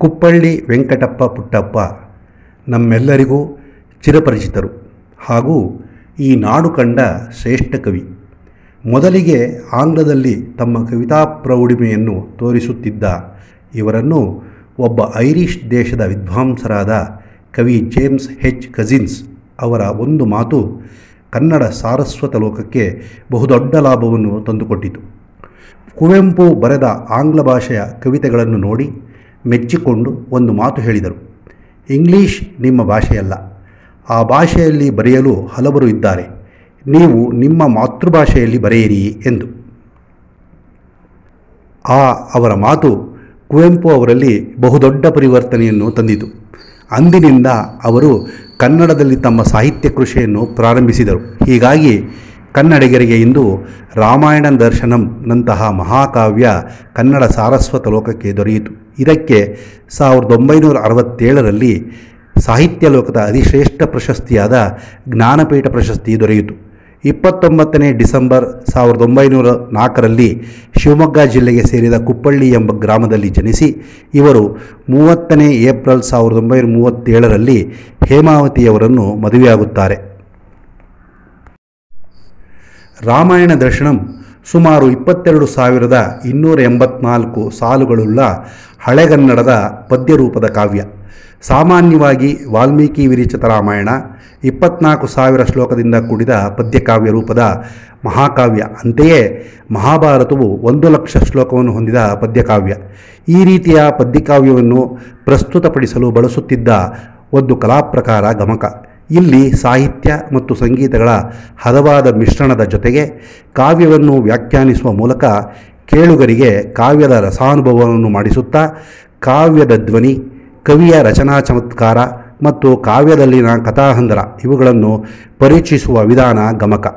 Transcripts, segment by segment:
ಕುಪ್ಪಳ್ಳಿ ವೆಂಕಟಪ್ಪ ಪುಟ್ಟಪ್ಪ ನಮ್ಮೆಲ್ಲರಿಗೂ ಚಿರಪರಿಚಿತರು ಹಾಗೂ ಈ ನಾಡು ಕಂಡ ಶ್ರೇಷ್ಠ ಕವಿ ಮೊದಲಿಗೆ ಆಂಗ್ಲದಲ್ಲಿ ತಮ್ಮ ಕವಿತಾ ಪ್ರೌಢಿಮೆಯನ್ನು ತೋರಿಸುತ್ತಿದ್ದ ಇವರನ್ನು ಒಬ್ಬ ಐರಿಷ್ ದೇಶದ ವಿದ್ವಾಂಸರಾದ ಕವಿ ಜೇಮ್ಸ್ ಹೆಚ್ ಕಜಿನ್ಸ್ ಅವರ ಒಂದು ಮಾತು ಕನ್ನಡ ಸಾರಸ್ವತ ಲೋಕಕ್ಕೆ ಬಹುದೊಡ್ಡ ಲಾಭವನ್ನು ತಂದುಕೊಟ್ಟಿತು ಕುವೆಂಪು ಬರೆದ ಆಂಗ್ಲ ಭಾಷೆಯ ಕವಿತೆಗಳನ್ನು ನೋಡಿ ಮೆಚ್ಚಿಕೊಂಡು ಒಂದು ಮಾತು ಹೇಳಿದರು ಇಂಗ್ಲೀಷ್ ನಿಮ್ಮ ಭಾಷೆಯಲ್ಲ ಆ ಭಾಷೆಯಲ್ಲಿ ಬರೆಯಲು ಹಲವರು ಇದ್ದಾರೆ ನೀವು ನಿಮ್ಮ ಮಾತೃಭಾಷೆಯಲ್ಲಿ ಬರೆಯಿರಿ ಎಂದು ಆ ಅವರ ಮಾತು ಕುವೆಂಪು ಅವರಲ್ಲಿ ಬಹುದೊಡ್ಡ ಪರಿವರ್ತನೆಯನ್ನು ತಂದಿತು ಅಂದಿನಿಂದ ಅವರು ಕನ್ನಡದಲ್ಲಿ ತಮ್ಮ ಸಾಹಿತ್ಯ ಕೃಷಿಯನ್ನು ಪ್ರಾರಂಭಿಸಿದರು ಹೀಗಾಗಿ ಕನ್ನಡಿಗರಿಗೆ ಇಂದು ರಾಮಾಯಣ ದರ್ಶನಂ ನಂತಹ ಮಹಾಕಾವ್ಯ ಕನ್ನಡ ಸಾರಸ್ವತ ಲೋಕಕ್ಕೆ ದೊರೆಯಿತು ಇದಕ್ಕೆ ಸಾವಿರದ ಒಂಬೈನೂರ ಅರವತ್ತೇಳರಲ್ಲಿ ಸಾಹಿತ್ಯ ಲೋಕದ ಅತಿಶ್ರೇಷ್ಠ ಪ್ರಶಸ್ತಿಯಾದ ಜ್ಞಾನಪೀಠ ಪ್ರಶಸ್ತಿ ದೊರೆಯಿತು ಇಪ್ಪತ್ತೊಂಬತ್ತನೇ ಡಿಸೆಂಬರ್ ಸಾವಿರದ ಒಂಬೈನೂರ ನಾಲ್ಕರಲ್ಲಿ ಶಿವಮೊಗ್ಗ ಜಿಲ್ಲೆಗೆ ಸೇರಿದ ಕುಪ್ಪಳ್ಳಿ ಎಂಬ ಗ್ರಾಮದಲ್ಲಿ ಜನಿಸಿ ಇವರು ಮೂವತ್ತನೇ ಏಪ್ರಿಲ್ ಸಾವಿರದ ಒಂಬೈನೂರ ಮೂವತ್ತೇಳರಲ್ಲಿ ಹೇಮಾವತಿಯವರನ್ನು ಮದುವೆಯಾಗುತ್ತಾರೆ ರಾಮಾಯಣ ದರ್ಶನಂ ಸುಮಾರು ಇಪ್ಪತ್ತೆರಡು ಸಾವಿರದ ಇನ್ನೂರ ಎಂಬತ್ನಾಲ್ಕು ಸಾಲುಗಳುಳ್ಳ ಹಳೆಗನ್ನಡದ ಪದ್ಯರೂಪದ ಕಾವ್ಯ ಸಾಮಾನ್ಯವಾಗಿ ವಾಲ್ಮೀಕಿ ವಿರಚಿತ ರಾಮಾಯಣ ಇಪ್ಪತ್ನಾಲ್ಕು ಸಾವಿರ ಶ್ಲೋಕದಿಂದ ಕೂಡಿದ ಪದ್ಯಕಾವ್ಯ ರೂಪದ ಮಹಾಕಾವ್ಯ ಅಂತೆಯೇ ಮಹಾಭಾರತವು ಒಂದು ಲಕ್ಷ ಶ್ಲೋಕವನ್ನು ಹೊಂದಿದ ಪದ್ಯಕಾವ್ಯ ಈ ರೀತಿಯ ಪದ್ಯಕಾವ್ಯವನ್ನು ಪ್ರಸ್ತುತಪಡಿಸಲು ಬಳಸುತ್ತಿದ್ದ ಒಂದು ಕಲಾಪ್ರಕಾರ ಗಮಕ ಇಲ್ಲಿ ಸಾಹಿತ್ಯ ಮತ್ತು ಸಂಗೀತಗಳ ಹದವಾದ ಮಿಶ್ರಣದ ಜೊತೆಗೆ ಕಾವ್ಯವನ್ನು ವ್ಯಾಖ್ಯಾನಿಸುವ ಮೂಲಕ ಕೇಳುಗರಿಗೆ ಕಾವ್ಯದ ರಸಾನುಭವವನ್ನು ಮಾಡಿಸುತ್ತಾ ಕಾವ್ಯದ ಧ್ವನಿ ಕವಿಯ ರಚನಾ ಚಮತ್ಕಾರ ಮತ್ತು ಕಾವ್ಯದಲ್ಲಿನ ಕಥಾಹಂದರ ಇವುಗಳನ್ನು ಪರಿಚಯಿಸುವ ವಿಧಾನ ಗಮಕ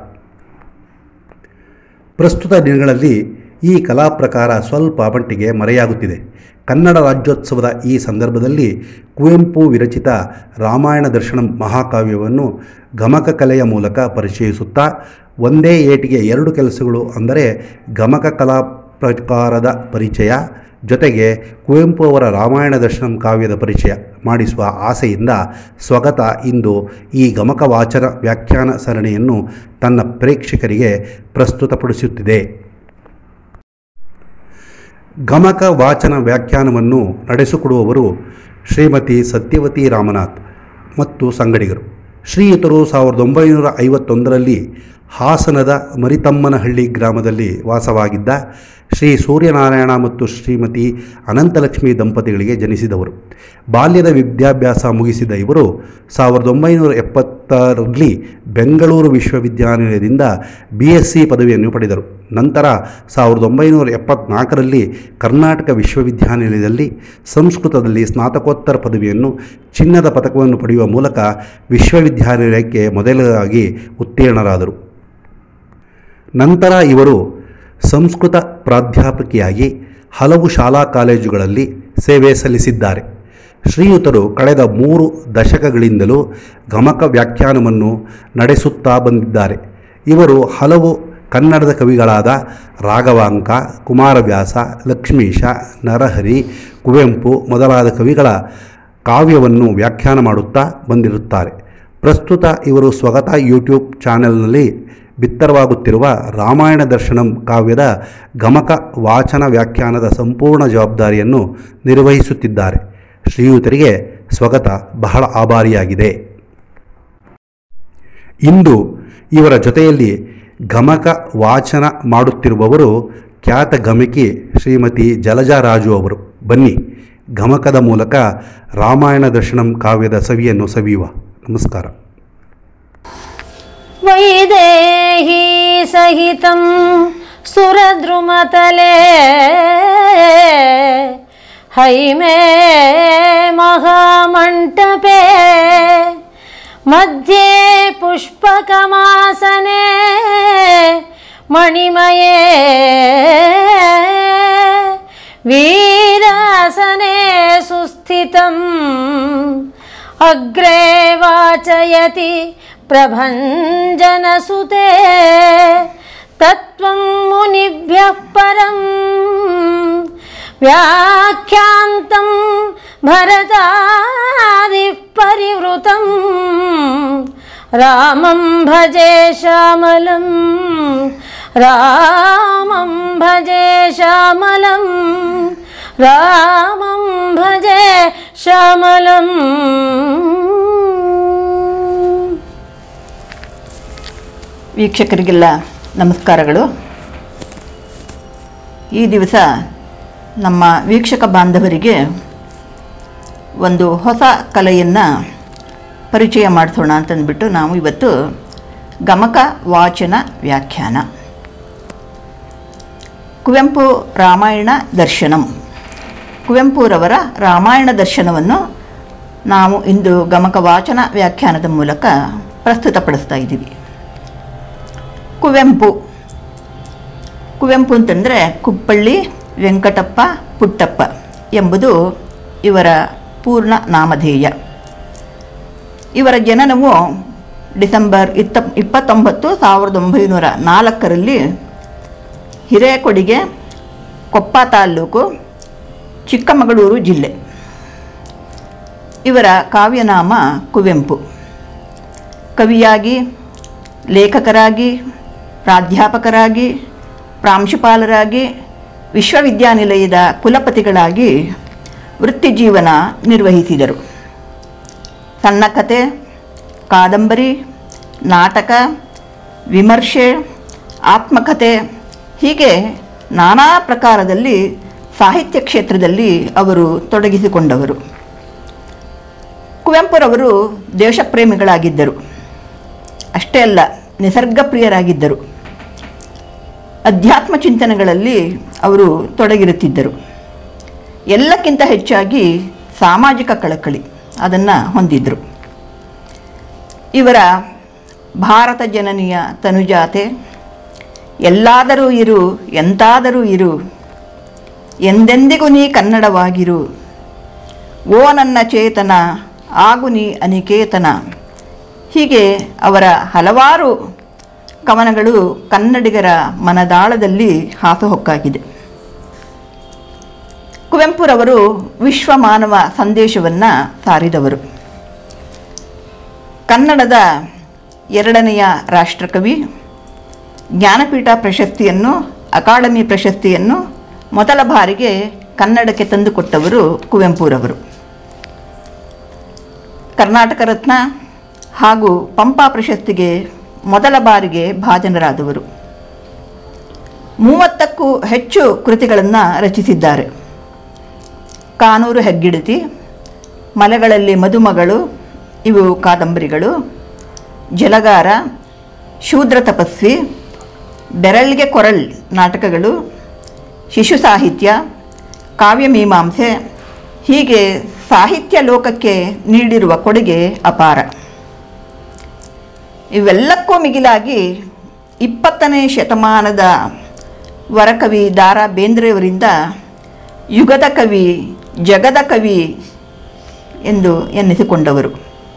ಪ್ರಸ್ತುತ ದಿನಗಳಲ್ಲಿ ಈ ಕಲಾ ಪ್ರಕಾರ ಸ್ವಲ್ಪ ಮಟ್ಟಿಗೆ ಮರೆಯಾಗುತ್ತಿದೆ ಕನ್ನಡ ರಾಜ್ಯೋತ್ಸವದ ಈ ಸಂದರ್ಭದಲ್ಲಿ ಕುವೆಂಪು ವಿರಚಿತ ರಾಮಾಯಣ ದರ್ಶನಂ ಮಹಾಕಾವ್ಯವನ್ನು ಗಮಕ ಕಲೆಯ ಮೂಲಕ ಪರಿಚಯಿಸುತ್ತಾ ಒಂದೇ ಏಟಿಗೆ ಎರಡು ಕೆಲಸಗಳು ಅಂದರೆ ಗಮಕ ಕಲಾ ಪ್ರಕಾರದ ಪರಿಚಯ ಜೊತೆಗೆ ಕುವೆಂಪು ಅವರ ರಾಮಾಯಣ ದರ್ಶನಂ ಕಾವ್ಯದ ಪರಿಚಯ ಮಾಡಿಸುವ ಆಸೆಯಿಂದ ಸ್ವಗತ ಇಂದು ಈ ಗಮಕ ವಾಚನ ವ್ಯಾಖ್ಯಾನ ಸರಣಿಯನ್ನು ತನ್ನ ಪ್ರೇಕ್ಷಕರಿಗೆ ಪ್ರಸ್ತುತಪಡಿಸುತ್ತಿದೆ ಗಮಕ ವಾಚನ ವ್ಯಾಖ್ಯಾನವನ್ನು ನಡೆಸಿಕೊಡುವವರು ಶ್ರೀಮತಿ ಸತ್ಯವತಿ ರಾಮನಾಥ್ ಮತ್ತು ಸಂಗಡಿಗರು ಶ್ರೀಯುತರು ಸಾವಿರದ ಒಂಬೈನೂರ ಐವತ್ತೊಂದರಲ್ಲಿ ಹಾಸನದ ಮರಿತಮ್ಮನಹಳ್ಳಿ ಗ್ರಾಮದಲ್ಲಿ ವಾಸವಾಗಿದ್ದ ಶ್ರೀ ಸೂರ್ಯನಾರಾಯಣ ಮತ್ತು ಶ್ರೀಮತಿ ಅನಂತಲಕ್ಷ್ಮಿ ದಂಪತಿಗಳಿಗೆ ಜನಿಸಿದವರು ಬಾಲ್ಯದ ವಿದ್ಯಾಭ್ಯಾಸ ಮುಗಿಸಿದ ಇವರು ಸಾವಿರದ ಒಂಬೈನೂರ ಎಪ್ಪತ್ತರಲ್ಲಿ ಬೆಂಗಳೂರು ವಿಶ್ವವಿದ್ಯಾನಿಲಯದಿಂದ ಬಿ ಎಸ್ ಸಿ ಪದವಿಯನ್ನು ಪಡೆದರು ನಂತರ ಸಾವಿರದ ಒಂಬೈನೂರ ಎಪ್ಪತ್ನಾಲ್ಕರಲ್ಲಿ ಕರ್ನಾಟಕ ವಿಶ್ವವಿದ್ಯಾನಿಲಯದಲ್ಲಿ ಸಂಸ್ಕೃತದಲ್ಲಿ ಸ್ನಾತಕೋತ್ತರ ಪದವಿಯನ್ನು ಚಿನ್ನದ ಪದಕವನ್ನು ಪಡೆಯುವ ಮೂಲಕ ವಿಶ್ವವಿದ್ಯಾನಿಲಯಕ್ಕೆ ಮೊದಲಾಗಿ ಉತ್ತೀರ್ಣರಾದರು ನಂತರ ಇವರು ಸಂಸ್ಕೃತ ಪ್ರಾಧ್ಯಾಪಕಿಯಾಗಿ ಹಲವು ಶಾಲಾ ಕಾಲೇಜುಗಳಲ್ಲಿ ಸೇವೆ ಸಲ್ಲಿಸಿದ್ದಾರೆ ಶ್ರೀಯುತರು ಕಳೆದ ಮೂರು ದಶಕಗಳಿಂದಲೂ ಗಮಕ ವ್ಯಾಖ್ಯಾನವನ್ನು ನಡೆಸುತ್ತಾ ಬಂದಿದ್ದಾರೆ ಇವರು ಹಲವು ಕನ್ನಡದ ಕವಿಗಳಾದ ರಾಘವಾಂಕ ಕುಮಾರವ್ಯಾಸ ಲಕ್ಷ್ಮೀಶ ನರಹರಿ ಕುವೆಂಪು ಮೊದಲಾದ ಕವಿಗಳ ಕಾವ್ಯವನ್ನು ವ್ಯಾಖ್ಯಾನ ಮಾಡುತ್ತಾ ಬಂದಿರುತ್ತಾರೆ ಪ್ರಸ್ತುತ ಇವರು ಸ್ವಗತ ಯೂಟ್ಯೂಬ್ ಚಾನೆಲ್ನಲ್ಲಿ ಬಿತ್ತರವಾಗುತ್ತಿರುವ ರಾಮಾಯಣ ದರ್ಶನಂ ಕಾವ್ಯದ ಗಮಕ ವಾಚನ ವ್ಯಾಖ್ಯಾನದ ಸಂಪೂರ್ಣ ಜವಾಬ್ದಾರಿಯನ್ನು ನಿರ್ವಹಿಸುತ್ತಿದ್ದಾರೆ ಶ್ರೀಯುತರಿಗೆ ಸ್ವಗತ ಬಹಳ ಆಭಾರಿಯಾಗಿದೆ ಇಂದು ಇವರ ಜೊತೆಯಲ್ಲಿ ಗಮಕ ವಾಚನ ಮಾಡುತ್ತಿರುವವರು ಖ್ಯಾತ ಗಮಕಿ ಶ್ರೀಮತಿ ಜಲಜಾ ರಾಜು ಅವರು ಬನ್ನಿ ಗಮಕದ ಮೂಲಕ ರಾಮಾಯಣ ದರ್ಶನಂ ಕಾವ್ಯದ ಸವಿಯನ್ನು ಸವಿಯುವ ನಮಸ್ಕಾರ वैदेही सहितं सुरद्रुमतले हैमे महामण्टपे मध्ये पुष्पकमासने मणिमये वीरासने सुस्थितम् अग्रे वाचयति प्रभञ्जनसुते तत्त्वं मुनिभ्यः परं व्याख्यान्तं भरतादिः परिवृतं रामं भजे श्यामलं रामं भजे श्यामलं रामं भजे श्यामलम् ವೀಕ್ಷಕರಿಗೆಲ್ಲ ನಮಸ್ಕಾರಗಳು ಈ ದಿವಸ ನಮ್ಮ ವೀಕ್ಷಕ ಬಾಂಧವರಿಗೆ ಒಂದು ಹೊಸ ಕಲೆಯನ್ನು ಪರಿಚಯ ಮಾಡಿಸೋಣ ಅಂತಂದ್ಬಿಟ್ಟು ನಾವು ಇವತ್ತು ಗಮಕ ವಾಚನ ವ್ಯಾಖ್ಯಾನ ಕುವೆಂಪು ರಾಮಾಯಣ ದರ್ಶನಂ ಕುವೆಂಪುರವರ ರಾಮಾಯಣ ದರ್ಶನವನ್ನು ನಾವು ಇಂದು ಗಮಕ ವಾಚನ ವ್ಯಾಖ್ಯಾನದ ಮೂಲಕ ಪ್ರಸ್ತುತಪಡಿಸ್ತಾ ಇದ್ದೀವಿ ಕುವೆಂಪು ಕುವೆಂಪು ಅಂತಂದರೆ ಕುಪ್ಪಳ್ಳಿ ವೆಂಕಟಪ್ಪ ಪುಟ್ಟಪ್ಪ ಎಂಬುದು ಇವರ ಪೂರ್ಣ ನಾಮಧೇಯ ಇವರ ಜನನವು ಡಿಸೆಂಬರ್ ಇತ್ತ ಇಪ್ಪತ್ತೊಂಬತ್ತು ಸಾವಿರದ ಒಂಬೈನೂರ ನಾಲ್ಕರಲ್ಲಿ ಹಿರೇಕೊಡಿಗೆ ಕೊಪ್ಪ ತಾಲ್ಲೂಕು ಚಿಕ್ಕಮಗಳೂರು ಜಿಲ್ಲೆ ಇವರ ಕಾವ್ಯನಾಮ ಕುವೆಂಪು ಕವಿಯಾಗಿ ಲೇಖಕರಾಗಿ ಪ್ರಾಧ್ಯಾಪಕರಾಗಿ ಪ್ರಾಂಶುಪಾಲರಾಗಿ ವಿಶ್ವವಿದ್ಯಾನಿಲಯದ ಕುಲಪತಿಗಳಾಗಿ ವೃತ್ತಿಜೀವನ ನಿರ್ವಹಿಸಿದರು ಸಣ್ಣ ಕತೆ ಕಾದಂಬರಿ ನಾಟಕ ವಿಮರ್ಶೆ ಆತ್ಮಕಥೆ ಹೀಗೆ ನಾನಾ ಪ್ರಕಾರದಲ್ಲಿ ಸಾಹಿತ್ಯ ಕ್ಷೇತ್ರದಲ್ಲಿ ಅವರು ತೊಡಗಿಸಿಕೊಂಡವರು ಕುವೆಂಪುರವರು ದೇಶಪ್ರೇಮಿಗಳಾಗಿದ್ದರು ಅಷ್ಟೇ ಅಲ್ಲ ನಿಸರ್ಗಪ್ರಿಯರಾಗಿದ್ದರು ಅಧ್ಯಾತ್ಮ ಚಿಂತನೆಗಳಲ್ಲಿ ಅವರು ತೊಡಗಿರುತ್ತಿದ್ದರು ಎಲ್ಲಕ್ಕಿಂತ ಹೆಚ್ಚಾಗಿ ಸಾಮಾಜಿಕ ಕಳಕಳಿ ಅದನ್ನು ಹೊಂದಿದ್ದರು ಇವರ ಭಾರತ ಜನನಿಯ ತನುಜಾತೆ ಎಲ್ಲಾದರೂ ಇರು ಎಂತಾದರೂ ಇರು ಎಂದೆಂದಿಗೂ ನೀ ಕನ್ನಡವಾಗಿರು ಓ ನನ್ನ ಚೇತನ ಆಗು ನೀ ಅನಿಕೇತನ ಹೀಗೆ ಅವರ ಹಲವಾರು ಕವನಗಳು ಕನ್ನಡಿಗರ ಮನದಾಳದಲ್ಲಿ ಹಾಸುಹೊಕ್ಕಾಗಿದೆ ಕುವೆಂಪುರವರು ವಿಶ್ವ ಮಾನವ ಸಂದೇಶವನ್ನು ಸಾರಿದವರು ಕನ್ನಡದ ಎರಡನೆಯ ರಾಷ್ಟ್ರಕವಿ ಜ್ಞಾನಪೀಠ ಪ್ರಶಸ್ತಿಯನ್ನು ಅಕಾಡೆಮಿ ಪ್ರಶಸ್ತಿಯನ್ನು ಮೊದಲ ಬಾರಿಗೆ ಕನ್ನಡಕ್ಕೆ ತಂದುಕೊಟ್ಟವರು ಕುವೆಂಪುರವರು ಕರ್ನಾಟಕ ರತ್ನ ಹಾಗೂ ಪಂಪಾ ಪ್ರಶಸ್ತಿಗೆ ಮೊದಲ ಬಾರಿಗೆ ಭಾಜನರಾದವರು ಮೂವತ್ತಕ್ಕೂ ಹೆಚ್ಚು ಕೃತಿಗಳನ್ನು ರಚಿಸಿದ್ದಾರೆ ಕಾನೂರು ಹೆಗ್ಗಿಡತಿ ಮಲೆಗಳಲ್ಲಿ ಮದುಮಗಳು ಇವು ಕಾದಂಬರಿಗಳು ಜಲಗಾರ ಶೂದ್ರ ತಪಸ್ವಿ ಬೆರಳಿಗೆ ಕೊರಳ್ ನಾಟಕಗಳು ಶಿಶು ಸಾಹಿತ್ಯ ಕಾವ್ಯಮೀಮಾಂಸೆ ಹೀಗೆ ಸಾಹಿತ್ಯ ಲೋಕಕ್ಕೆ ನೀಡಿರುವ ಕೊಡುಗೆ ಅಪಾರ ಇವೆಲ್ಲಕ್ಕೂ ಮಿಗಿಲಾಗಿ ಇಪ್ಪತ್ತನೇ ಶತಮಾನದ ವರಕವಿ ದಾರಾ ಬೇಂದ್ರೆಯವರಿಂದ ಯುಗದ ಕವಿ ಜಗದ ಕವಿ ಎಂದು ಎನ್ನಿಸಿಕೊಂಡವರು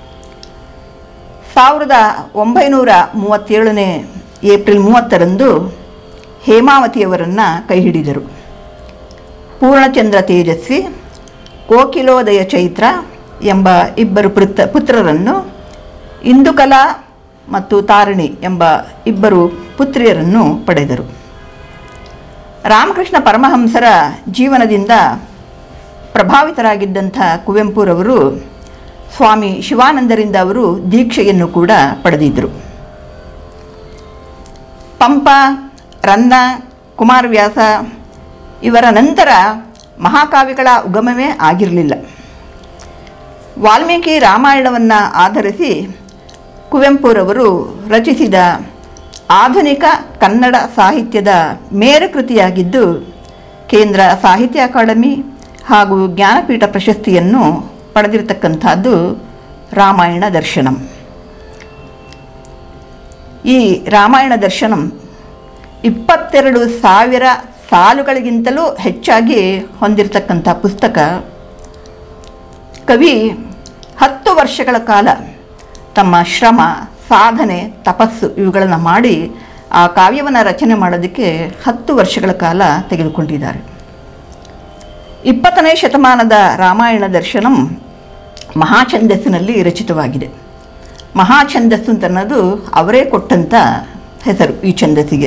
ಸಾವಿರದ ಒಂಬೈನೂರ ಮೂವತ್ತೇಳನೇ ಏಪ್ರಿಲ್ ಮೂವತ್ತರಂದು ಹೇಮಾವತಿಯವರನ್ನು ಕೈ ಹಿಡಿದರು ಪೂರ್ಣಚಂದ್ರ ತೇಜಸ್ವಿ ಕೋಕಿಲೋದಯ ಚೈತ್ರ ಎಂಬ ಇಬ್ಬರು ಪುತ್ರ ಪುತ್ರರನ್ನು ಇಂದುಕಲಾ ಮತ್ತು ತಾರಿಣಿ ಎಂಬ ಇಬ್ಬರು ಪುತ್ರಿಯರನ್ನು ಪಡೆದರು ರಾಮಕೃಷ್ಣ ಪರಮಹಂಸರ ಜೀವನದಿಂದ ಪ್ರಭಾವಿತರಾಗಿದ್ದಂಥ ಕುವೆಂಪುರವರು ಸ್ವಾಮಿ ಶಿವಾನಂದರಿಂದ ಅವರು ದೀಕ್ಷೆಯನ್ನು ಕೂಡ ಪಡೆದಿದ್ದರು ಪಂಪ ರನ್ನ ಕುಮಾರವ್ಯಾಸ ಇವರ ನಂತರ ಮಹಾಕಾವ್ಯಗಳ ಉಗಮವೇ ಆಗಿರಲಿಲ್ಲ ವಾಲ್ಮೀಕಿ ರಾಮಾಯಣವನ್ನು ಆಧರಿಸಿ ಕುವೆಂಪುರವರು ರಚಿಸಿದ ಆಧುನಿಕ ಕನ್ನಡ ಸಾಹಿತ್ಯದ ಮೇರುಕೃತಿಯಾಗಿದ್ದು ಕೇಂದ್ರ ಸಾಹಿತ್ಯ ಅಕಾಡೆಮಿ ಹಾಗೂ ಜ್ಞಾನಪೀಠ ಪ್ರಶಸ್ತಿಯನ್ನು ಪಡೆದಿರತಕ್ಕಂಥದ್ದು ರಾಮಾಯಣ ದರ್ಶನಂ ಈ ರಾಮಾಯಣ ದರ್ಶನಂ ಇಪ್ಪತ್ತೆರಡು ಸಾವಿರ ಸಾಲುಗಳಿಗಿಂತಲೂ ಹೆಚ್ಚಾಗಿ ಹೊಂದಿರತಕ್ಕಂಥ ಪುಸ್ತಕ ಕವಿ ಹತ್ತು ವರ್ಷಗಳ ಕಾಲ ತಮ್ಮ ಶ್ರಮ ಸಾಧನೆ ತಪಸ್ಸು ಇವುಗಳನ್ನು ಮಾಡಿ ಆ ಕಾವ್ಯವನ್ನು ರಚನೆ ಮಾಡೋದಕ್ಕೆ ಹತ್ತು ವರ್ಷಗಳ ಕಾಲ ತೆಗೆದುಕೊಂಡಿದ್ದಾರೆ ಇಪ್ಪತ್ತನೇ ಶತಮಾನದ ರಾಮಾಯಣ ದರ್ಶನಂ ಮಹಾಛಂದಸ್ಸಿನಲ್ಲಿ ರಚಿತವಾಗಿದೆ ಮಹಾಛಂದಸ್ಸು ಅಂತ ಅನ್ನೋದು ಅವರೇ ಕೊಟ್ಟಂಥ ಹೆಸರು ಈ ಛಂದಸ್ಸಿಗೆ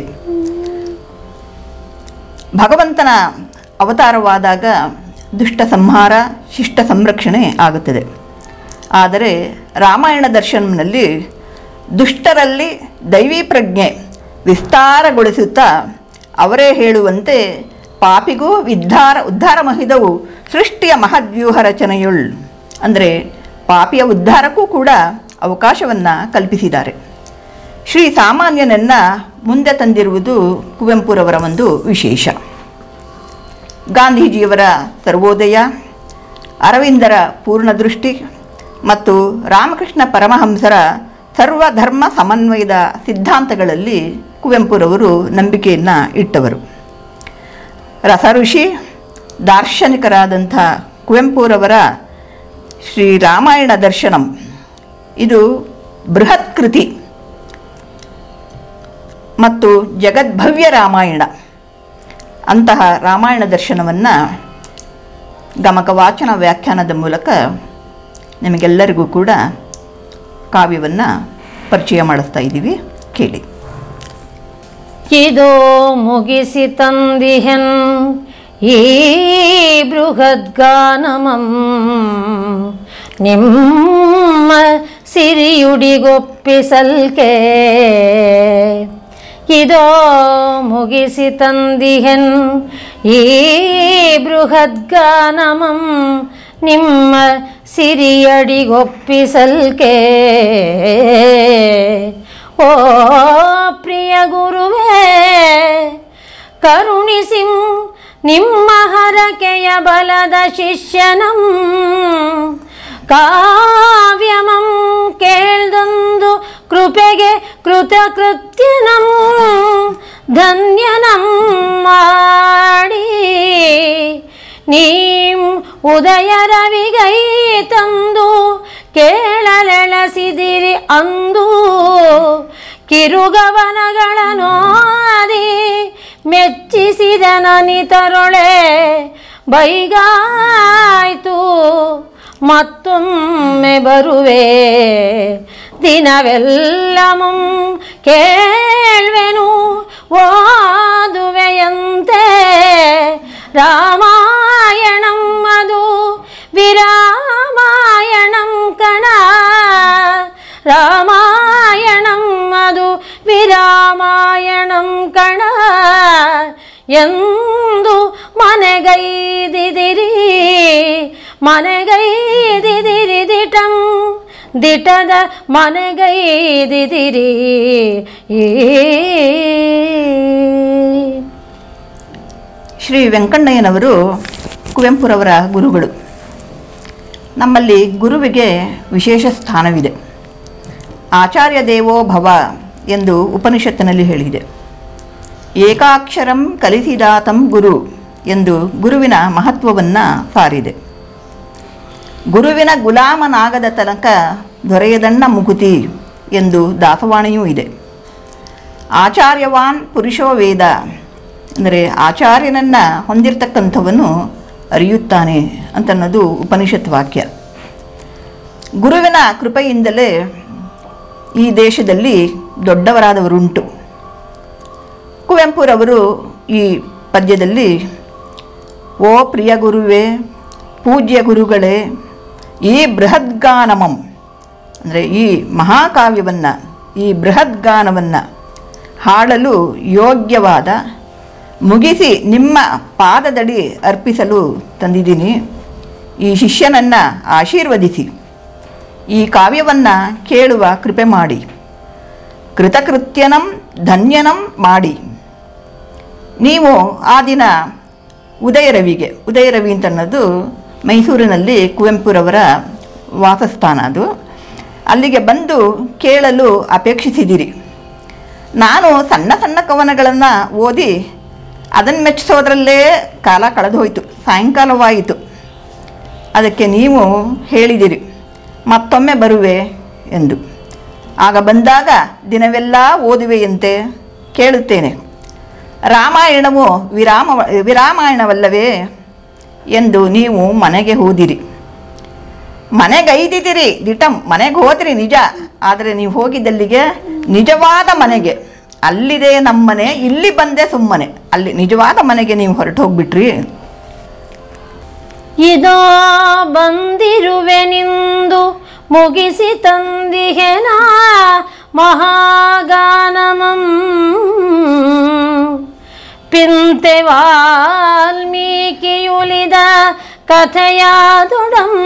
ಭಗವಂತನ ಅವತಾರವಾದಾಗ ದುಷ್ಟ ಸಂಹಾರ ಶಿಷ್ಟ ಸಂರಕ್ಷಣೆ ಆಗುತ್ತದೆ ಆದರೆ ರಾಮಾಯಣ ದರ್ಶನಂನಲ್ಲಿ ದುಷ್ಟರಲ್ಲಿ ದೈವಿ ಪ್ರಜ್ಞೆ ವಿಸ್ತಾರಗೊಳಿಸುತ್ತಾ ಅವರೇ ಹೇಳುವಂತೆ ಪಾಪಿಗೂ ವಿದ್ಧಾರ ಉದ್ಧಾರ ಮಹಿದವು ಸೃಷ್ಟಿಯ ಮಹದ್ವ್ಯೂಹ ರಚನೆಯುಳ್ ಅಂದರೆ ಪಾಪಿಯ ಉದ್ಧಾರಕ್ಕೂ ಕೂಡ ಅವಕಾಶವನ್ನು ಕಲ್ಪಿಸಿದ್ದಾರೆ ಶ್ರೀ ಸಾಮಾನ್ಯನನ್ನ ಮುಂದೆ ತಂದಿರುವುದು ಕುವೆಂಪುರವರ ಒಂದು ವಿಶೇಷ ಗಾಂಧೀಜಿಯವರ ಸರ್ವೋದಯ ಅರವಿಂದರ ಪೂರ್ಣದೃಷ್ಟಿ ಮತ್ತು ರಾಮಕೃಷ್ಣ ಪರಮಹಂಸರ ಸರ್ವಧರ್ಮ ಸಮನ್ವಯದ ಸಿದ್ಧಾಂತಗಳಲ್ಲಿ ಕುವೆಂಪುರವರು ನಂಬಿಕೆಯನ್ನು ಇಟ್ಟವರು ರಸಋಷಿ ದಾರ್ಶನಿಕರಾದಂಥ ಕುವೆಂಪುರವರ ಶ್ರೀ ರಾಮಾಯಣ ದರ್ಶನಂ ಇದು ಬೃಹತ್ ಕೃತಿ ಮತ್ತು ಜಗದ್ಭವ್ಯ ರಾಮಾಯಣ ಅಂತಹ ರಾಮಾಯಣ ದರ್ಶನವನ್ನು ಗಮಕ ವಾಚನ ವ್ಯಾಖ್ಯಾನದ ಮೂಲಕ ನಿಮಗೆಲ್ಲರಿಗೂ ಕೂಡ ಕಾವ್ಯವನ್ನು ಪರಿಚಯ ಮಾಡಿಸ್ತಾ ಇದ್ದೀವಿ ಕೇಳಿ ಇದೋ ಮುಗಿಸಿ ತಂದಿಹೆನ್ ಈ ಬೃಹದ್ಗಾನಮಂ ನಿಮ್ಮ ಸಿರಿಯುಡಿಗೊಪ್ಪಿಸಲ್ಕೆ ಇದೋ ಮುಗಿಸಿ ತಂದಿಹೆನ್ ಈ ಬೃಹದ್ಗಾನಮಂ ನಿಮ್ಮ ಸಿರಿಯಡಿಗೊಪ್ಪಿಸಲ್ಕೆ ಓ ಪ್ರಿಯ ಗುರುವೇ ಕರುಣಿಸಿಂ ನಿಮ್ಮ ಹರಕೆಯ ಬಲದ ಶಿಷ್ಯನಂ ಕಾವ್ಯಮಂ ಕೇಳ್ದೊಂದು ಕೃಪೆಗೆ ಕೃತಕೃತ್ಯನಂ ಧನ್ಯನಂ ಮಾಡಿ ನೀಂ ಉದಯ ರವಿಗೈ ತಂದು ಕೇಳಲೆಳಸಿದಿರಿ ಅಂದು ಕಿರುಗವನಗಳ ನೋದಿ ಮೆಚ್ಚಿಸಿದ ನನಿತರೊಳೆ ಬೈಗಾಯ್ತು ಮತ್ತೊಮ್ಮೆ ಬರುವೆ ದಿನವೆಲ್ಲಮಂ ಕೇಳ್ವೆನು ಓದುವೆಯಂತೆ ರಾಮಾಯಣಂ ಅದು ವಿರಾಮಾಯಣಂ ಕಣ ರಾಮಾಯಣಂ ಅದು ವಿರಾಮಾಯಣಂ ಕಣ ಎಂದು ಮನೆಗೈದಿದಿರಿ ಮನೆಗೈದಿದಿರಿ ದಿಟಂ ದಿಟದ ಮನೆಗೈದಿದಿರಿ ಈ ಶ್ರೀ ವೆಂಕಣ್ಣಯ್ಯನವರು ಕುವೆಂಪುರವರ ಗುರುಗಳು ನಮ್ಮಲ್ಲಿ ಗುರುವಿಗೆ ವಿಶೇಷ ಸ್ಥಾನವಿದೆ ಆಚಾರ್ಯ ದೇವೋ ಭವ ಎಂದು ಉಪನಿಷತ್ತಿನಲ್ಲಿ ಹೇಳಿದೆ ಏಕಾಕ್ಷರಂ ಕಲಿಸಿದಾತಂ ಗುರು ಎಂದು ಗುರುವಿನ ಮಹತ್ವವನ್ನು ಸಾರಿದೆ ಗುರುವಿನ ಗುಲಾಮನಾಗದ ತನಕ ದೊರೆಯದಣ್ಣ ಮುಕುತಿ ಎಂದು ದಾಸವಾಣಿಯೂ ಇದೆ ಆಚಾರ್ಯವಾನ್ ಪುರುಷೋ ವೇದ ಅಂದರೆ ಆಚಾರ್ಯನನ್ನು ಹೊಂದಿರತಕ್ಕಂಥವನು ಅರಿಯುತ್ತಾನೆ ಅಂತನ್ನೋದು ಉಪನಿಷತ್ ವಾಕ್ಯ ಗುರುವಿನ ಕೃಪೆಯಿಂದಲೇ ಈ ದೇಶದಲ್ಲಿ ದೊಡ್ಡವರಾದವರುಂಟು ಕುವೆಂಪುರವರು ಈ ಪದ್ಯದಲ್ಲಿ ಓ ಪ್ರಿಯ ಗುರುವೇ ಪೂಜ್ಯ ಗುರುಗಳೇ ಈ ಬೃಹದ್ಗಾನಮಂ ಅಂದರೆ ಈ ಮಹಾಕಾವ್ಯವನ್ನು ಈ ಬೃಹದ್ಗಾನವನ್ನು ಹಾಡಲು ಯೋಗ್ಯವಾದ ಮುಗಿಸಿ ನಿಮ್ಮ ಪಾದದಡಿ ಅರ್ಪಿಸಲು ತಂದಿದ್ದೀನಿ ಈ ಶಿಷ್ಯನನ್ನು ಆಶೀರ್ವದಿಸಿ ಈ ಕಾವ್ಯವನ್ನು ಕೇಳುವ ಕೃಪೆ ಮಾಡಿ ಕೃತಕೃತ್ಯನಂ ಧನ್ಯನಂ ಮಾಡಿ ನೀವು ಆ ದಿನ ಉದಯರವಿಗೆ ಉದಯರವಿ ಅಂತ ಅನ್ನೋದು ಮೈಸೂರಿನಲ್ಲಿ ಕುವೆಂಪುರವರ ವಾಸಸ್ಥಾನ ಅದು ಅಲ್ಲಿಗೆ ಬಂದು ಕೇಳಲು ಅಪೇಕ್ಷಿಸಿದಿರಿ ನಾನು ಸಣ್ಣ ಸಣ್ಣ ಕವನಗಳನ್ನು ಓದಿ ಅದನ್ನು ಮೆಚ್ಚಿಸೋದ್ರಲ್ಲೇ ಕಾಲ ಕಳೆದು ಹೋಯಿತು ಸಾಯಂಕಾಲವಾಯಿತು ಅದಕ್ಕೆ ನೀವು ಹೇಳಿದಿರಿ ಮತ್ತೊಮ್ಮೆ ಬರುವೆ ಎಂದು ಆಗ ಬಂದಾಗ ದಿನವೆಲ್ಲ ಓದುವೆಯಂತೆ ಕೇಳುತ್ತೇನೆ ರಾಮಾಯಣವು ವಿರಾಮ ವಿರಾಮಾಯಣವಲ್ಲವೇ ಎಂದು ನೀವು ಮನೆಗೆ ಹೋದಿರಿ ಮನೆಗೈದಿದ್ದೀರಿ ದಿಟ ಮನೆಗೆ ಹೋದ್ರಿ ನಿಜ ಆದರೆ ನೀವು ಹೋಗಿದ್ದಲ್ಲಿಗೆ ನಿಜವಾದ ಮನೆಗೆ ಅಲ್ಲಿದೆ ನಮ್ಮನೆ ಇಲ್ಲಿ ಬಂದೆ ಸುಮ್ಮನೆ ಅಲ್ಲಿ ನಿಜವಾದ ಮನೆಗೆ ನೀವು ಹೊರಟು ಹೋಗ್ಬಿಟ್ರಿ ಇದೋ ಬಂದಿರುವೆನಿಂದು ಮುಗಿಸಿ ತಂದಿಹೆನ ಮಹಾಗಾನಮಂ ಪಿಂತೆ ವಾಲ್ಮೀಕಿಯುಲಿದ ಕಥೆಯಾದುಡಂ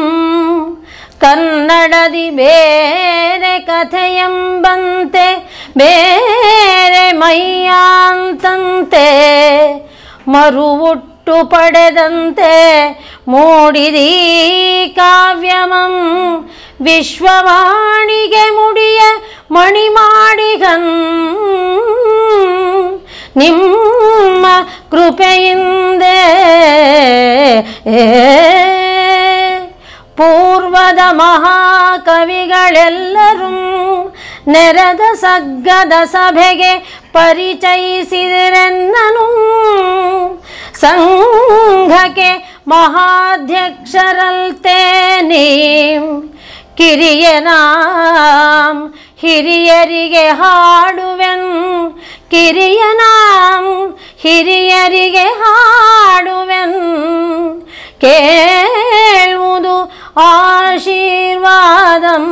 ಕನ್ನಡದಿ ಬೇರೆ ಕಥೆಯೆಂಬಂತೆ ಬೇರೆ ಮೈಯಾಂತಂತೆ ಮರುವುಟ್ಟು ಪಡೆದಂತೆ ಮೂಡಿದೀ ಕಾವ್ಯಮಂ ವಿಶ್ವವಾಣಿಗೆ ಮುಡಿಯ ಮಣಿ ಮಾಡಿಗನ್ ನಿಮ್ಮ ಕೃಪೆಯಿಂದೇ ಪೂರ್ವದ ಮಹಾಕವಿಗಳೆಲ್ಲರೂ ನೆರೆದ ಸಗ್ಗದ ಸಭೆಗೆ ಪರಿಚಯಿಸಿದರೆನ್ನನು ಸಂಘಕ್ಕೆ ಮಹಾಧ್ಯಕ್ಷರಲ್ತೇ ನೀಂ ಕಿರಿಯನಾಂ ಹಿರಿಯರಿಗೆ ಹಾಡುವೆನ್ ಕಿರಿಯನಾಂ ಹಿರಿಯರಿಗೆ ಹಾಡುವೆನ್ ಕೇಳುವುದು ಆಶೀರ್ವಾದಂ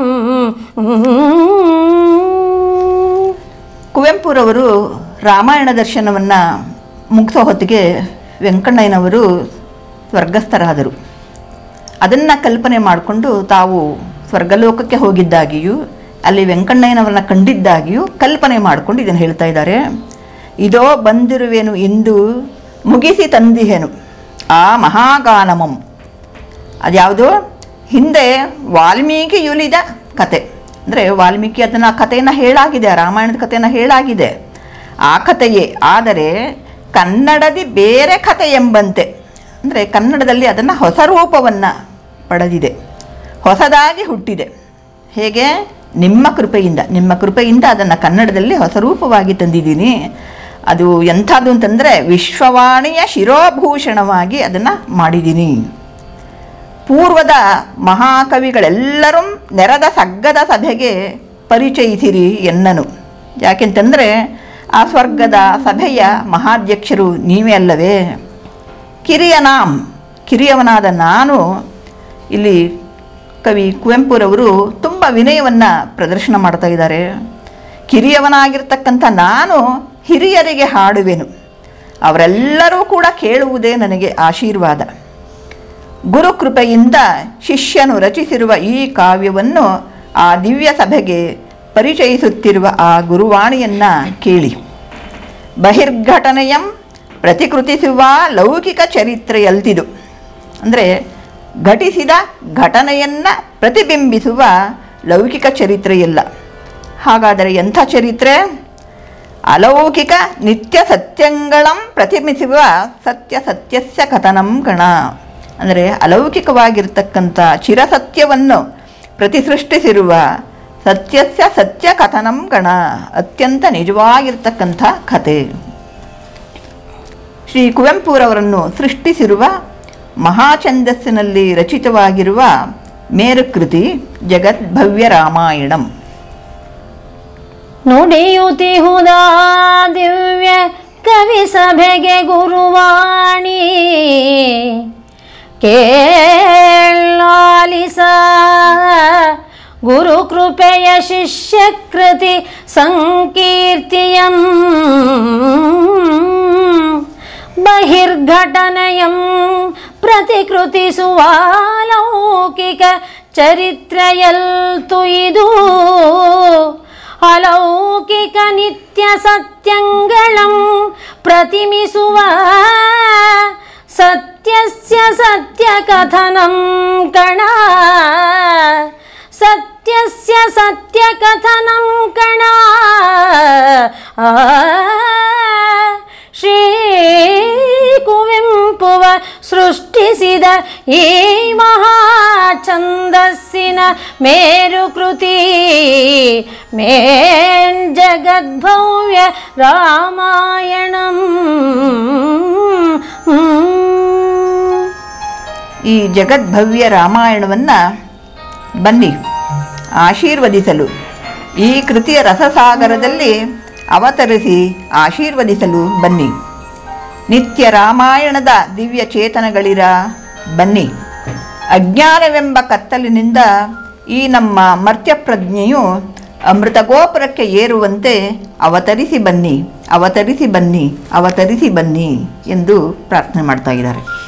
ಕುವೆಂಪುರವರು ರಾಮಾಯಣ ದರ್ಶನವನ್ನು ಮುಗಿಸೋ ಹೊತ್ತಿಗೆ ವೆಂಕಣ್ಣಯ್ಯನವರು ಸ್ವರ್ಗಸ್ಥರಾದರು ಅದನ್ನು ಕಲ್ಪನೆ ಮಾಡಿಕೊಂಡು ತಾವು ಸ್ವರ್ಗಲೋಕಕ್ಕೆ ಹೋಗಿದ್ದಾಗಿಯೂ ಅಲ್ಲಿ ವೆಂಕಣ್ಣಯ್ಯನವರನ್ನ ಕಂಡಿದ್ದಾಗಿಯೂ ಕಲ್ಪನೆ ಮಾಡಿಕೊಂಡು ಇದನ್ನು ಹೇಳ್ತಾ ಇದ್ದಾರೆ ಇದೋ ಬಂದಿರುವೆನು ಇಂದು ಮುಗಿಸಿ ತಂದಿಹೆನು ಆ ಮಹಾಗಾನಮಂ ಅದ್ಯಾವುದು ಹಿಂದೆ ವಾಲ್ಮೀಕಿ ಯುಲಿದ ಕತೆ ಅಂದರೆ ವಾಲ್ಮೀಕಿ ಅದನ್ನು ಕಥೆಯನ್ನು ಹೇಳಾಗಿದೆ ಆ ರಾಮಾಯಣದ ಕಥೆಯನ್ನು ಹೇಳಾಗಿದೆ ಆ ಕಥೆಯೇ ಆದರೆ ಕನ್ನಡದಿ ಬೇರೆ ಕಥೆ ಎಂಬಂತೆ ಅಂದರೆ ಕನ್ನಡದಲ್ಲಿ ಅದನ್ನು ಹೊಸ ರೂಪವನ್ನು ಪಡೆದಿದೆ ಹೊಸದಾಗಿ ಹುಟ್ಟಿದೆ ಹೇಗೆ ನಿಮ್ಮ ಕೃಪೆಯಿಂದ ನಿಮ್ಮ ಕೃಪೆಯಿಂದ ಅದನ್ನು ಕನ್ನಡದಲ್ಲಿ ಹೊಸ ರೂಪವಾಗಿ ತಂದಿದ್ದೀನಿ ಅದು ಎಂಥದ್ದು ಅಂತಂದರೆ ವಿಶ್ವವಾಣಿಯ ಶಿರೋಭೂಷಣವಾಗಿ ಅದನ್ನು ಮಾಡಿದ್ದೀನಿ ಪೂರ್ವದ ಮಹಾಕವಿಗಳೆಲ್ಲರೂ ನೆರೆದ ಸಗ್ಗದ ಸಭೆಗೆ ಪರಿಚಯಿಸಿರಿ ಎನ್ನನು ಯಾಕೆಂತಂದರೆ ಆ ಸ್ವರ್ಗದ ಸಭೆಯ ಮಹಾಧ್ಯಕ್ಷರು ನೀವೇ ಅಲ್ಲವೇ ಕಿರಿಯನಾಂ ಕಿರಿಯವನಾದ ನಾನು ಇಲ್ಲಿ ಕವಿ ಕುವೆಂಪುರವರು ತುಂಬ ವಿನಯವನ್ನು ಪ್ರದರ್ಶನ ಮಾಡ್ತಾ ಇದ್ದಾರೆ ಕಿರಿಯವನಾಗಿರ್ತಕ್ಕಂಥ ನಾನು ಹಿರಿಯರಿಗೆ ಹಾಡುವೆನು ಅವರೆಲ್ಲರೂ ಕೂಡ ಕೇಳುವುದೇ ನನಗೆ ಆಶೀರ್ವಾದ ಗುರುಕೃಪೆಯಿಂದ ಶಿಷ್ಯನು ರಚಿಸಿರುವ ಈ ಕಾವ್ಯವನ್ನು ಆ ದಿವ್ಯ ಸಭೆಗೆ ಪರಿಚಯಿಸುತ್ತಿರುವ ಆ ಗುರುವಾಣಿಯನ್ನು ಕೇಳಿ ಬಹಿರ್ಘಟನೆಯಂ ಪ್ರತಿಕೃತಿಸುವ ಲೌಕಿಕ ಚರಿತ್ರೆಯಲ್ತಿದು ಅಂದರೆ ಘಟಿಸಿದ ಘಟನೆಯನ್ನು ಪ್ರತಿಬಿಂಬಿಸುವ ಲೌಕಿಕ ಚರಿತ್ರೆಯಲ್ಲ ಹಾಗಾದರೆ ಎಂಥ ಚರಿತ್ರೆ ಅಲೌಕಿಕ ನಿತ್ಯ ಸತ್ಯಂಗಳಂ ಪ್ರತಿಬಿಂಬಿಸುವ ಸತ್ಯ ಸತ್ಯಸ್ಯ ಕಥನಂ ಗಣ ಅಂದರೆ ಅಲೌಕಿಕವಾಗಿರ್ತಕ್ಕಂಥ ಚಿರಸತ್ಯವನ್ನು ಪ್ರತಿಸೃಷ್ಟಿಸಿರುವ ಸತ್ಯಸ್ಯ ಸತ್ಯ ಕಥನಂ ಗಣ ಅತ್ಯಂತ ನಿಜವಾಗಿರ್ತಕ್ಕಂಥ ಕಥೆ ಶ್ರೀ ಕುವೆಂಪುರವರನ್ನು ಸೃಷ್ಟಿಸಿರುವ ಮಹಾಛಂದಸ್ಸಿನಲ್ಲಿ ರಚಿತವಾಗಿರುವ ಮೇರುಕೃತಿ ಜಗದ್ಭವ್ಯ ರಾಮಾಯಣಂ ನುಡಿಯುತಿಹುದಾ ದಿವ್ಯ ಕವಿ ಸಭೆಗೆ ಗುರುವಾಣಿ ಕೇಳಾಲಿಸ ಗುರು ಕೃಪೆಯ ಶಿಷ್ಯ ಕೃತಿ ಸಂಕೀರ್ತಿಯಂ ಬಹಿರ್ಘಟನೆಯಂ ಪ್ರತಿಕೃತಿಸುವ ಲೌಕಿಕ ಚರಿತ್ರೆಯಲ್ತು ಇದು ಅಲೌಕಿಕ ನಿತ್ಯ ಸತ್ಯಂಗಳಂ ಪ್ರತಿಮಿಸುವ ಸತ್ಯಸ್ಯ ಸತ್ಯ ಕಥನಂ ಕಣ ಸತ್ಯಸ್ಯ ಸತ್ಯ ಕಥನಂ ಕಣ ಆ, ಶ್ರೀ ಕುವೆಂಪುವ ಸೃಷ್ಟಿಸಿದ ಈ ಮಹಾ ಛಂದಸ್ಸಿನ ಮೇರುಕೃತಿ ಮೇನ್ ಜಗದ್ಭವ್ಯ ರಾಮಾಯಣಂ ಹ್ಮ್. ಈ ಜಗದ್ಭವ್ಯ ರಾಮಾಯಣವನ್ನು ಬನ್ನಿ ಆಶೀರ್ವದಿಸಲು ಈ ಕೃತಿಯ ರಸಸಾಗರದಲ್ಲಿ ಅವತರಿಸಿ ಆಶೀರ್ವದಿಸಲು ಬನ್ನಿ ನಿತ್ಯ ರಾಮಾಯಣದ ದಿವ್ಯ ಚೇತನಗಳಿರ ಬನ್ನಿ ಅಜ್ಞಾನವೆಂಬ ಕತ್ತಲಿನಿಂದ ಈ ನಮ್ಮ ಮರ್ತ್ಯ ಪ್ರಜ್ಞೆಯು ಅಮೃತ ಗೋಪುರಕ್ಕೆ ಏರುವಂತೆ ಅವತರಿಸಿ ಬನ್ನಿ ಅವತರಿಸಿ ಬನ್ನಿ ಅವತರಿಸಿ ಬನ್ನಿ ಎಂದು ಪ್ರಾರ್ಥನೆ ಮಾಡ್ತಾ ಇದ್ದಾರೆ